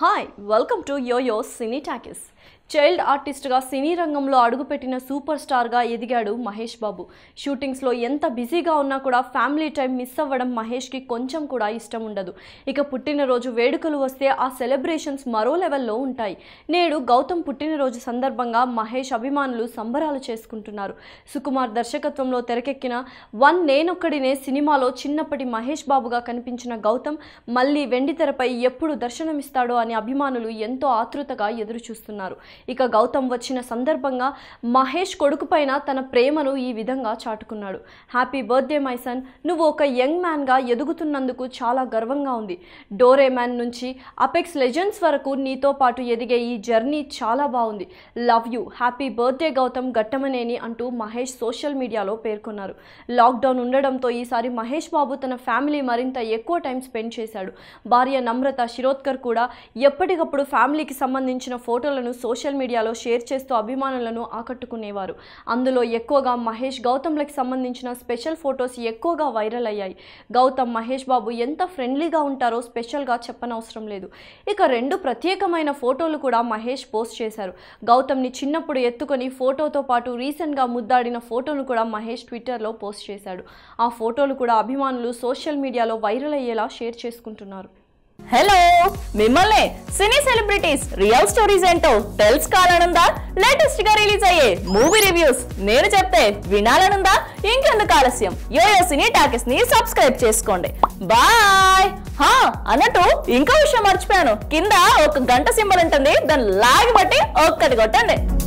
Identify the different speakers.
Speaker 1: hi welcome to YoYo cine talkies child ఆర్టిస్ట్గా cine రంగంలో అడుగుపెట్టిన సూపర్ స్టార్గా ఎదిగాడు మహేష్ బాబు షూటింగ్స్లో ఎంత బిజీగా ఉన్నా కూడా ఫ్యామిలీ టైం మిస్ అవ్వడం మహేష్కి కొంచెం కూడా ఇష్టం ఉండదు ఇక పుట్టినరోజు వేడుకలు వస్తే ఆ సెలబ్రేషన్స్ మరో లెవెల్లో ఉంటాయి నేడు గౌతమ్ పుట్టినరోజు సందర్భంగా మహేష్ అభిమానులు సంబరాలు చేసుకుంటున్నారు సుకుమార్ దర్శకత్వంలో తెరకెక్కిన వన్ నేనొక్కడినే సినిమాలో చిన్నప్పటి మహేష్ బాబుగా కనిపించిన గౌతమ్ మళ్ళీ వెండి తెరపై ఎప్పుడు దర్శనమిస్తాడో అని అభిమానులు ఎంతో ఆతృతగా ఎదురు చూస్తున్నారు ఇక గౌతమ్ వచ్చిన సందర్భంగా మహేష్ కొడుకు పైన తన ప్రేమను ఈ విధంగా చాటుకున్నాడు హ్యాపీ బర్త్డే మై సన్ నువ్వు ఒక యంగ్ మ్యాన్గా ఎదుగుతున్నందుకు చాలా గర్వంగా ఉంది డోరే మ్యాన్ నుంచి అపెక్స్ లెజెండ్స్ వరకు నీతో పాటు ఎదిగే ఈ జర్నీ చాలా బాగుంది love you happy birthday Gautam Ghattamaneni అంటూ మహేష్ సోషల్ మీడియాలో పేర్కొన్నారు లాక్డౌన్ ఉండడంతో ఈసారి మహేష్ బాబు తన ఫ్యామిలీ మరింత ఎక్కువ టైం స్పెండ్ చేశాడు భార్య నమ్రత శిరోద్కర్ కూడా ఎప్పటికప్పుడు ఫ్యామిలీకి సంబంధించిన ఫోటోలను సోషల్ మీడియాలో షేర్ చేస్తూ అభిమానులను ఆకట్టుకునేవారు అందులో ఎక్కువగా మహేష్ గౌతమ్లకి సంబంధించిన స్పెషల్ ఫొటోస్ ఎక్కువగా వైరల్ అయ్యాయి గౌతమ్ మహేష్ బాబు ఎంత ఫ్రెండ్లీగా ఉంటారో స్పెషల్గా చెప్పనవసరం లేదు ఇక రెండు ప్రత్యేకమైన ఫోటోలు కూడా మహేష్ పోస్ట్ చేశారు గౌతమ్ని చిన్నప్పుడు ఎత్తుకొని ఫోటోతో పాటు రీసెంట్గా ముద్దాడిన ఫోటోను కూడా మహేష్ ట్విట్టర్లో పోస్ట్ చేశాడు ఆ ఫోటోలు కూడా అభిమానులు సోషల్ మీడియాలో వైరల్ అయ్యేలా షేర్ చేసుకుంటున్నారు
Speaker 2: హలో మిమ్మల్ని సినీ సెలబ్రిటీస్ రియల్ స్టోరీస్ ఏంటో తెలుసుకోవాలనుందా లేటెస్ట్ గా రిలీజ్ అయ్యే మూవీ రివ్యూస్ నేను చెప్తే వినాలనుందా ఇంకెందుకు ఆలస్యం యోయో సినీ టాకెస్ ని సబ్స్క్రైబ్ చేసుకోండి బాయ్ హా అన్నట్టు ఇంకో విషయం మర్చిపోయాను కింద ఒక గంట సింబల్ ఉంటుంది దాన్ని లాగి బట్టి ఒక్కటి కొట్టండి